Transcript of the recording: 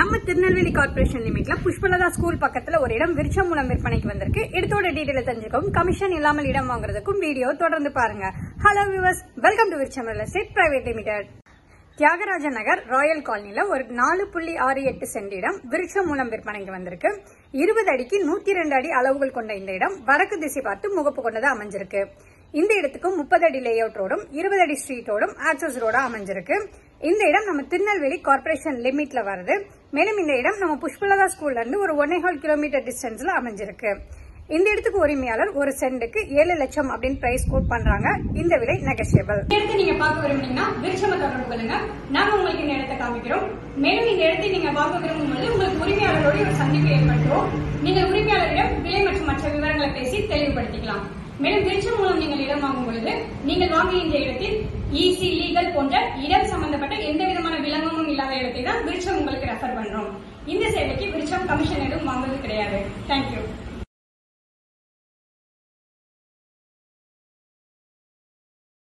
நம்ம திருநெல்வேலி கார்ப்பரேஷன் லிமிட்ல புஷ்பலதா ஸ்கூல் பக்கத்துல ஒரு இடம் விருட்சம் மூலம் விற்பனைக்கு வந்திருக்கு இடத்தோட டீடைல தெரிஞ்சுக்கவும் கமிஷன் இல்லாமல் இடம் வாங்குறதுக்கும் வீடியோ தொடர்ந்து பாருங்க hello viewers welcome to Virutcham real estate private limited Thiyagaraja Nagar royal காலனில ஒரு நாலு புள்ளி ஆறு எட்டு சென்ட் இடம் விருட்சம் மூலம் விற்பனைக்கு வந்திருக்கு இருபது அடிக்கு நூத்தி ரெண்டு அடி அளவுகள் கொண்ட இந்த இடம் வடக்கு திசை பார்த்து முகப்பு கொண்டதா அமைஞ்சிருக்கு இந்த இடத்துக்கு முப்பது அடி லே அவுட் ரோடும் இருபது அடி ஸ்ட்ரீட்டோடும் ஆக்சஸ் ரோடா அமைஞ்சிருக்கு இந்த இடம் நம்ம திருநெல்வேலி கார்ப்பரேஷன் லிமிட்ல வருது மேலும் இந்த இடம் நம்ம புஷ்பலதா ஸ்கூல்ல இருந்து ஒரு ஒன்னே ஹால் கிலோமீட்டர் டிஸ்டன்ஸ்ல அமைஞ்சிருக்கு இந்த இடத்துக்கு உரிமையாளர் ஒரு சென்டுக்கு ஏழு லட்சம் அப்படின்னு பிரைஸ் கோட் பண்றாங்க இந்த விலை நெகஷியபிள் இந்த இடத்தை நீங்க பார்க்க விரும்புனீங்கன்னா விருட்சம தொடர்பு கொள்ளுங்க நாங்க உங்களுக்கு இந்த இடத்தை காமிக்கிறோம் மேலும் இந்த இடத்தை நீங்க வாங்க விரும்பும் பொழுது உங்களுக்கு உரிமையாளரோட ஒரு சந்திப்பு ஏற்படுத்துவோம் நீங்கள் உரிமையாளரிடம் விலை மற்றும் மற்ற விவரங்களை பேசி தெளிவுபடுத்திக்கலாம் மேலும் விருட்சம் மூலம் நீங்கள் இடம் வாங்கும் பொழுது நீங்கள் வாங்குகின்ற இடத்தில் ஈசி லீகல் போன்ற இடம் சம்பந்தப்பட்ட எந்த விதமான விளம்பரமும் இல்லாத இடத்தை தான் விருட்சம் உங்களுக்கு ரெஃபர் பண்றோம் இந்த சேவைக்கு விருட்சம் கமிஷன் எதுவும் வாங்குவது கிடையாது தேங்க்யூ